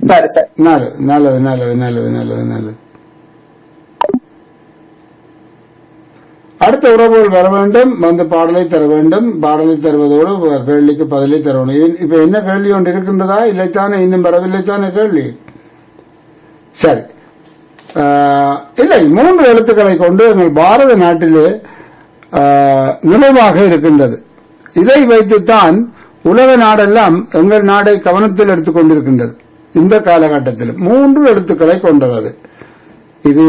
சரி சரி நல்லது நல்லது நல்லது நல்லது நல்லது நல்லது அடுத்த உறவுகள் வர வேண்டும் வந்து பாடலை தர வேண்டும் பாடலை தருவதோடு கேள்விக்கு பதிலை தர வேண்டும் இது- இப்ப என்ன கேள்வி ஒன்று இருக்கின்றதா இல்லைத்தானே இன்னும் வரவில்லைத்தானே கேள்வி சரி ஆஹ், இல்லை மூன்று எழுத்துக்களை கொண்டு எங்கள் பாரத நாட்டிலே ஆஹ், நினைவாக இருக்கின்றது இதை வைத்துத்தான் உலக நாடெல்லாம் எங்கள் நாடை கவனத்தில் எடுத்துக் கொண்டிருக்கின்றது இந்த காலகட்டத்தில் மூன்று எழுத்துக்களை கொண்டது அது இது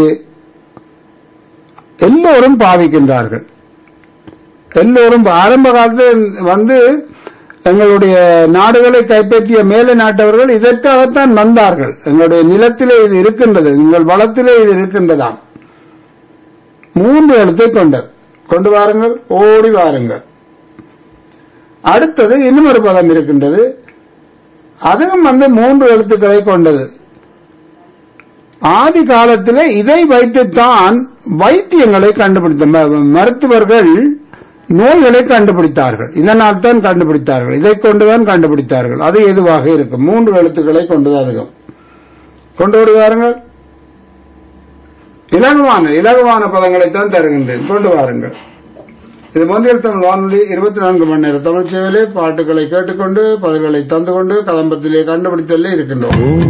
எல்லோரும் பாவிக்கின்றார்கள் எல்லோரும் ஆரம்ப காலத்தில் வந்து எங்களுடைய நாடுகளை கைப்பற்றிய மேலை நாட்டவர்கள் இதற்காகத்தான் வந்தார்கள் எங்களுடைய நிலத்திலே இது இருக்கின்றது எங்கள் வளத்திலே இது இருக்கின்றதாம் மூன்று எழுத்தை கொண்டது கொண்டு வாருங்கள் ஓடி வாருங்கள் அடுத்தது இன்னும் ஒரு பதம் இருக்கின்றது அதுவும் வந்து மூன்று எழுத்துக்களை கொண்டது ஆதி காலத்திலே இதை வைத்துத்தான் வைத்தியங்களை கண்டுபிடித்த ம- மருத்துவர்கள் நோய்களை கண்டுபிடித்தார்கள் இதனால் தான் கண்டுபிடித்தார்கள் இதை கொண்டுதான் கண்டுபிடித்தார்கள் அது எதுவாக இருக்கும் மூன்று எழுத்துக்களை கொண்டது அதிகம் கொண்டு வருவாருங்கள் இலகுவான இலகுவான பதங்களைத்தான் தருகின்றேன் கொண்டு வாருங்கள் இது மொழியில் தமிழ் வானொலி இருபத்தி நான்கு மணி நேர தமிழ் சேவையிலே பாட்டுகளை கேட்டுக்கொண்டு பதில்களை தந்து கொண்டு கதம்பத்திலே கண்டுபிடித்தலே இருக்கின்றோம்